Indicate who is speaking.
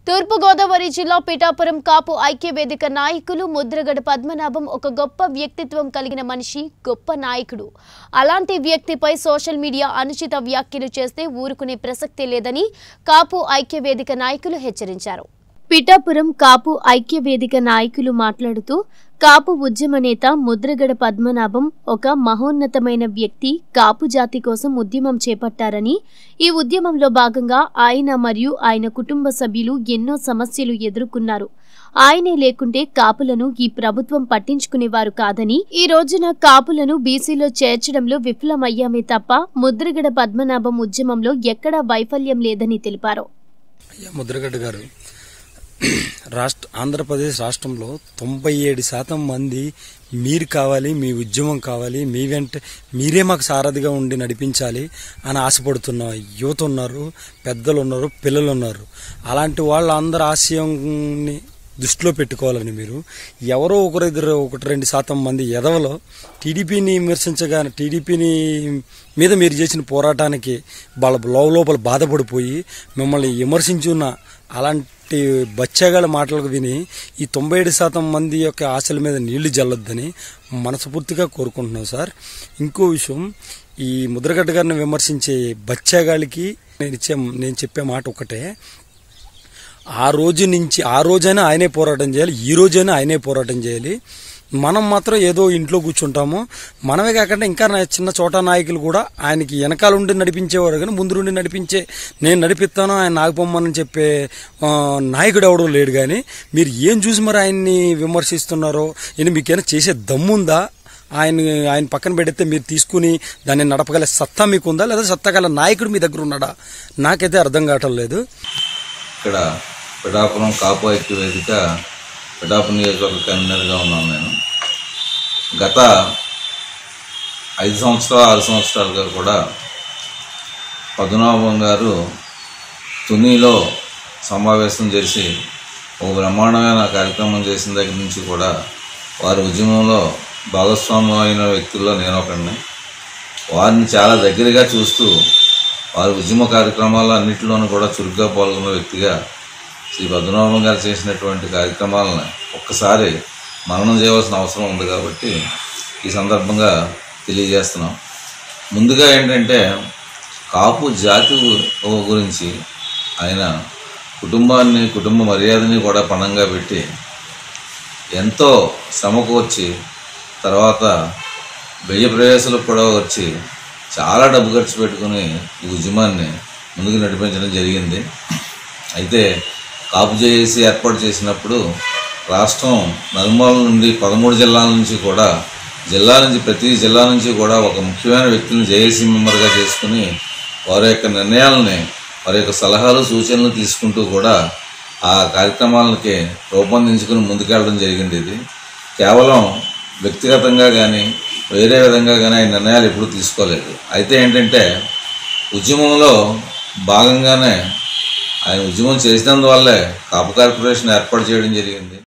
Speaker 1: తూర్పుగోదావరి జిల్లా పిఠాపురం కాపు ఐక్య వేదిక నాయకులు ముద్రగడ పద్మనాభం ఒక గొప్ప వ్యక్తిత్వం కలిగిన మనిషి గొప్ప నాయకుడు అలాంటి వ్యక్తిపై సోషల్ మీడియా అనుచిత వ్యాఖ్యలు చేస్తే ఊరుకునే ప్రసక్తే లేదని కాపు ఐక్య వేదిక నాయకులు హెచ్చరించారు పిఠాపురం కాపు ఐక్య వేదిక నాయకులు మాట్లాడుతూ కాపు ఉద్యమ నేత ముద్రగడ పద్మనాభం ఒక మహోన్నతమైన వ్యక్తి కాపు జాతి కోసం ఉద్యమం చేపట్టారని ఈ ఉద్యమంలో భాగంగా ఆయన మరియు ఆయన కుటుంబ సభ్యులు ఎన్నో సమస్యలు ఎదుర్కొన్నారు ఆయనే లేకుంటే కాపులను ఈ ప్రభుత్వం పట్టించుకునేవారు కాదని ఈ రోజున కాపులను బీసీలో చేర్చడంలో విఫలమయ్యామే తప్ప ముద్రగడ పద్మనాభం ఉద్యమంలో ఎక్కడా వైఫల్యం లేదని తెలిపారు
Speaker 2: అయ్యా ముద్రగడ్డ గారు రాష్ట్ర ఆంధ్రప్రదేశ్ రాష్ట్రంలో తొంభై ఏడు శాతం మంది మీరు కావాలి మీ ఉద్యమం కావాలి మీ వెంట మీరే మాకు సారథిగా ఉండి నడిపించాలి అని ఆశపడుతున్న యువత ఉన్నారు పెద్దలు ఉన్నారు పిల్లలు ఉన్నారు అలాంటి వాళ్ళ అందరి ఆశయాన్ని దృష్టిలో పెట్టుకోవాలని మీరు ఎవరో ఒకరిద్దరు ఒకటి రెండు శాతం మంది ఎదవలో టీడీపీని విమర్శించగా టీడీపీని మీద మీరు చేసిన పోరాటానికి వాళ్ళ లోపల బాధపడిపోయి మిమ్మల్ని విమర్శించున్న అలాంటి బచ్చగాళ్ళ మాటలకు విని ఈ తొంభై ఏడు శాతం మంది యొక్క ఆశల మీద నీళ్లు జల్లొద్దని మనస్ఫూర్తిగా కోరుకుంటున్నాం సార్ ఇంకో విషయం ఈ ముద్రగడ్డ గారిని విమర్శించే బచ్చాగాళ్ళకి నేను ఇచ్చే నేను చెప్పే మాట ఒకటే ఆ రోజు నుంచి ఆ రోజైనా ఆయనే పోరాటం చేయాలి ఈ రోజైనా ఆయనే పోరాటం చేయాలి మనం మాత్రం ఏదో ఇంట్లో కూర్చుంటాము మనమే కాకుండా ఇంకా నా చిన్న చోటా నాయకులు కూడా ఆయనకి వెనకాల ఉండి నడిపించేవారు కానీ ముందు నుండి నడిపించే నేను నడిపిస్తాను ఆయన నాగపొమ్మని చెప్పే ఆ, నాయకుడు ఎవడో లేడు కానీ మీరు ఏం చూసి మరి ఆయన్ని విమర్శిస్తున్నారో ఇది మీకేమైనా చేసే దమ్ముందా ఆయన ఆయన పక్కన పెడితే మీరు తీసుకుని దాన్ని నడపగల సత్తా మీకుందా లేదా సత్తా గల నాయకుడు మీ దగ్గర ఉన్నాడా నాకైతే అర్థం కావటం లేదు
Speaker 3: ఇక్కడ పిఠాపురం కాపు ఐక్య వేదిక పిఠాపురం నియోజకవర్గ కన్వీనర్గా ఉన్నాను నేను గత ఐదు సంవత్సరాలు ఆరు సంవత్సరాలుగా కూడా పద్మనాభం గారు తునిలో సమావేశం చేసి ఒక బ్రహ్మాండమైన కార్యక్రమం చేసిన దగ్గర నుంచి కూడా వారి ఉద్యమంలో భాగస్వామ్యం అయిన వ్యక్తుల్లో నేను ఒకడిని వారిని చాలా దగ్గరగా చూస్తూ వారి ఉద్యమ కార్యక్రమాలు అన్నింటిలోనూ కూడా చురుగ్గా పాల్గొన్న వ్యక్తిగా శ్రీ పద్మనాభం గారు చేసినటువంటి కార్యక్రమాలను ఒక్కసారి మననం చేయవలసిన అవసరం ఉంది కాబట్టి ఈ సందర్భంగా తెలియజేస్తున్నాం ముందుగా ఏంటంటే కాపు జాతి గు- గురించి ఆయన కుటుంబాన్ని కుటుంబ మర్యాదని కూడా పణంగా పెట్టి ఎంతో శ్రమకూర్చి తర్వాత వెయ్యి ప్రవేశాలకు కూడా వచ్చి చాలా డబ్బు ఖర్చు పెట్టుకుని ఈ ఉద్యమాన్ని ముందుకు నడిపించడం జరిగింది అయితే కాపు చేసి ఏర్పాటు చేసినప్పుడు రాష్ట్రం నలుమూల నుండి పదమూడు జిల్లాల నుంచి కూడా జిల్లా నుంచి ప్రతి జిల్లా నుంచి కూడా ఒక ముఖ్యమైన వ్యక్తిని జేఏసీ మెంబర్గా చేసుకుని వారి యొక్క నిర్ణయాలని వారి యొక్క సలహాలు సూచనలు తీసుకుంటూ కూడా ఆ కార్యక్రమాలకి రూపొందించుకుని ముందుకెళ్ళడం జరిగింది ఇది కేవలం వ్యక్తిగతంగా కానీ వేరే విధంగా కానీ ఆయన నిర్ణయాలు ఎప్పుడూ తీసుకోలేదు అయితే ఏంటంటే ఉద్యమంలో భాగంగానే ఆయన ఉద్యమం చేసినందువల్లే కాపు కార్పొరేషన్ ఏర్పాటు చేయడం జరిగింది